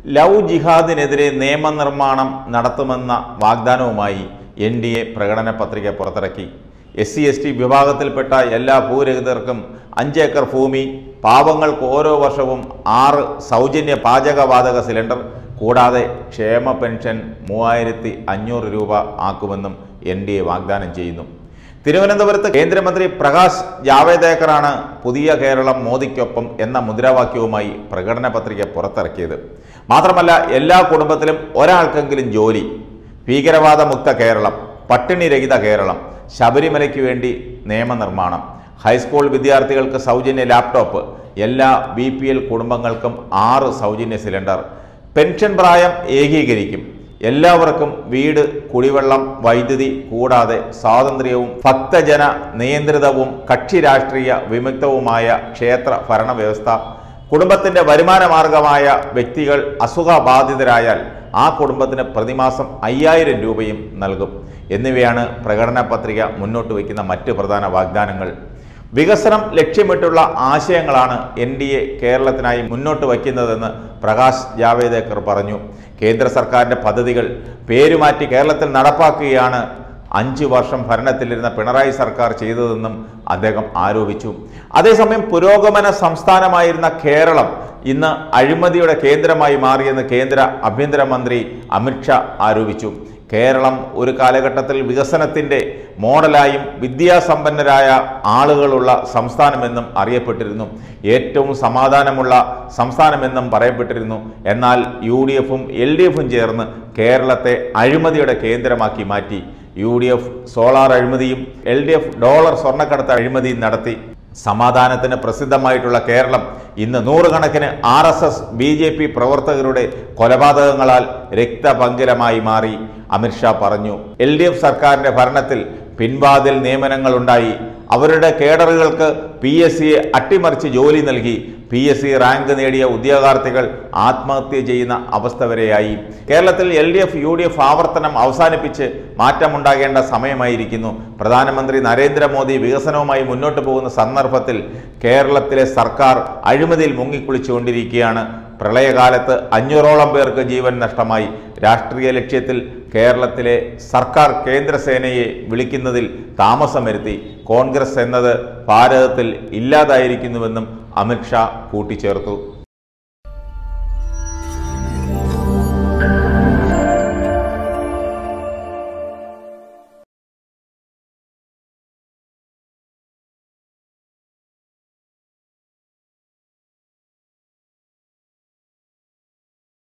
love ജിഹാദിനെതിരെ നിയമനിർമ്മാണം നടത്തുമെന്ന വാഗ്ദാനവുമായി എൻ ഡി എ പ്രകടന പത്രിക പുറത്തിറക്കി എസ് സി എസ് ടി വിഭാഗത്തിൽപ്പെട്ട എല്ലാ ഭൂരഹിതർക്കും അഞ്ചേക്കർ ഭൂമി പാവങ്ങൾക്ക് ഓരോ വർഷവും ആറ് സൗജന്യ പാചകവാതക സിലിണ്ടർ കൂടാതെ ക്ഷേമ പെൻഷൻ മൂവായിരത്തി അഞ്ഞൂറ് രൂപ ആക്കുമെന്നും എൻ ഡി എ വാഗ്ദാനം ചെയ്യുന്നു തിരുവനന്തപുരത്ത് കേന്ദ്രമന്ത്രി പ്രകാശ് ജാവേദേക്കറാണ് പുതിയ കേരളം മോദിക്കൊപ്പം എന്ന മുദ്രാവാക്യവുമായി പ്രകടന പത്രിക പുറത്തിറക്കിയത് മാത്രമല്ല എല്ലാ കുടുംബത്തിലും ഒരാൾക്കെങ്കിലും ജോലി ഭീകരവാദമുക്ത കേരളം പട്ടിണിരഹിത കേരളം ശബരിമലയ്ക്ക് വേണ്ടി നിയമനിർമ്മാണം ഹൈസ്കൂൾ വിദ്യാർത്ഥികൾക്ക് സൗജന്യ ലാപ്ടോപ്പ് എല്ലാ ബി പി എൽ കുടുംബങ്ങൾക്കും ആറ് സൗജന്യ സിലിണ്ടർ പെൻഷൻ പ്രായം ഏകീകരിക്കും എല്ലാവർക്കും വീട് കുടിവെള്ളം വൈദ്യുതി കൂടാതെ സ്വാതന്ത്ര്യവും ഭക്തജന നിയന്ത്രിതവും കക്ഷി രാഷ്ട്രീയ വിമുക്തവുമായ ക്ഷേത്ര ഭരണ വ്യവസ്ഥ കുടുംബത്തിന്റെ വരുമാന മാർഗമായ വ്യക്തികൾ അസുഖബാധിതരായാൽ ആ കുടുംബത്തിന് പ്രതിമാസം അയ്യായിരം രൂപയും നൽകും എന്നിവയാണ് പ്രകടന പത്രിക മുന്നോട്ട് വയ്ക്കുന്ന മറ്റ് പ്രധാന വാഗ്ദാനങ്ങൾ വികസനം ലക്ഷ്യമിട്ടുള്ള ആശയങ്ങളാണ് എൻ ഡി എ കേരളത്തിനായി മുന്നോട്ട് വയ്ക്കുന്നതെന്ന് പ്രകാശ് ജാവേദേക്കർ പറഞ്ഞു കേന്ദ്ര സർക്കാരിൻ്റെ പദ്ധതികൾ പേരുമാറ്റി കേരളത്തിൽ നടപ്പാക്കുകയാണ് അഞ്ച് വർഷം ഭരണത്തിലിരുന്ന പിണറായി സർക്കാർ ചെയ്തതെന്നും അദ്ദേഹം ആരോപിച്ചു അതേസമയം പുരോഗമന സംസ്ഥാനമായിരുന്ന കേരളം ഇന്ന് അഴിമതിയുടെ കേന്ദ്രമായി മാറിയെന്ന് കേന്ദ്ര ആഭ്യന്തരമന്ത്രി അമിത്ഷാ ആരോപിച്ചു കേരളം ഒരു കാലഘട്ടത്തിൽ വികസനത്തിൻ്റെ മോഡലായും വിദ്യാസമ്പന്നരായ ആളുകളുള്ള സംസ്ഥാനമെന്നും അറിയപ്പെട്ടിരുന്നു ഏറ്റവും സമാധാനമുള്ള സംസ്ഥാനമെന്നും പറയപ്പെട്ടിരുന്നു എന്നാൽ യു ഡി എഫും എൽ ഡി എഫും ചേർന്ന് കേരളത്തെ അഴിമതിയുടെ കേന്ദ്രമാക്കി മാറ്റി യു ഡി എഫ് സോളാർ അഴിമതിയും എൽ ഡി എഫ് ഡോളർ സ്വർണ്ണക്കടത്ത് അഴിമതിയും നടത്തി സമാധാനത്തിന് പ്രസിദ്ധമായിട്ടുള്ള കേരളം ഇന്ന് നൂറുകണക്കിന് R S S B J P പ്രവർത്തകരുടെ കൊലപാതകങ്ങളാൽ രക്തപങ്കിലമായി മാറി അമിത്ഷാ പറഞ്ഞു എൽ ഡി എഫ് സർക്കാരിന്റെ ഭരണത്തിൽ പിൻവാതിൽ നിയമനങ്ങളുണ്ടായി അവരുടെ കേഡറുകൾക്ക് പി എസ് സിയെ അട്ടിമറിച്ച് ജോലി നൽകി പി എസ് സി റാങ്ക് നേടിയ ഉദ്യോഗാർത്ഥികൾ ആത്മഹത്യ ചെയ്യുന്ന അവസ്ഥ വരെയായി കേരളത്തിൽ L D F U D F ആവർത്തനം അവസാനിപ്പിച്ച് മാറ്റമുണ്ടാകേണ്ട സമയമായിരിക്കുന്നു പ്രധാനമന്ത്രി നരേന്ദ്രമോദി വികസനവുമായി മുന്നോട്ട് പോകുന്ന സന്ദർഭത്തിൽ കേരളത്തിലെ സർക്കാർ അഴിമതിയിൽ മുങ്ങിക്കുളിച്ചുകൊണ്ടിരിക്കുകയാണ് പ്രളയകാലത്ത് അഞ്ഞൂറോളം പേർക്ക് ജീവൻ നഷ്ടമായി രാഷ്ട്രീയ ലക്ഷ്യത്തിൽ കേരളത്തിലെ സർക്കാർ കേന്ദ്രസേനയെ വിളിക്കുന്നതിൽ താമസം വരുത്തി കോൺഗ്രസ് എന്നത് ഭാരതത്തിൽ ഇല്ലാതായിരിക്കുന്നുവെന്നും അമിത്ഷാ കൂട്ടിച്ചേർത്തു